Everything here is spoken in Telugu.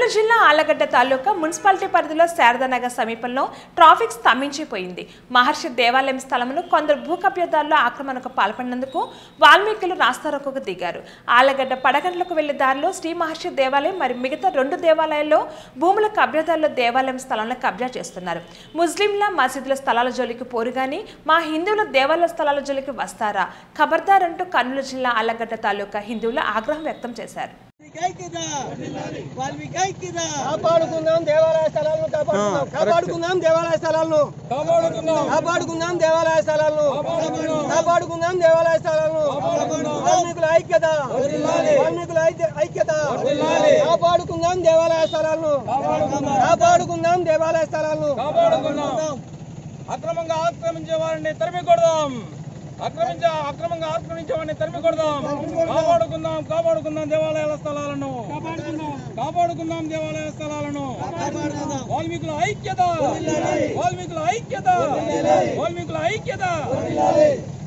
కర్నూలు జిల్లా ఆలగడ్డ తాలూకా మున్సిపాలిటీ పరిధిలో శారదానగర్ సమీపంలో ట్రాఫిక్ స్తంభించిపోయింది మహర్షి దేవాలయం స్థలమును కొందరు భూ కబ్జాదారులు ఆక్రమణకు పాల్పడినందుకు వాల్మీకులు రాస్తారోకోకు దిగారు ఆలగడ్డ పడగండ్లకు వెళ్లే దారిలో శ్రీ మహర్షి దేవాలయం మరి మిగతా రెండు దేవాలయాల్లో భూముల కబ్జాదారులు దేవాలయం స్థలాలను కబ్జా చేస్తున్నారు ముస్లింల మసీదుల స్థలాల జోలికి పోరుగాని మా హిందువుల దేవాలయ స్థలాల జోలికి వస్తారా ఖబర్దార్ అంటూ కర్నూలు జిల్లా ఆలగడ్డ తాలూకా హిందువులు ఆగ్రహం వ్యక్తం చేశారు వాల్మీకి ఐక్యత కాపాడుకుందాం దేవాలయ స్థలాలను కాపాడుకుందాం కాపాడుకుందాం దేవాలయ స్థలాలను కాపాడుకుందాం దేవాలయ స్థలాలను కాపాడుకుందాం దేవాలయ స్థలాలను వాల్మీకుల ఐక్యత వాల్మీకుల ఐక్య- ఐక్యత కాపాడుకుందాం దేవాలయ స్థలాలను కాపాడుకుందాం దేవాలయ స్థలాలను అక్రమంగా ఆక్రమించే వారిని తరిమి కొడదాం ఆక్రమించ అక్రమంగా ఆక్రమించే వారిని తరిమి కొడదాం కాపాడుకుందాం కాపాడుకుందాం దేవాలయాల స్థలాలను కాపాడుకుందాం దేవాలయ స్థలాలను వాల్మీకుల ఐక్యత వాల్మీకుల ఐక్యత వాల్మీకుల ఐక్యత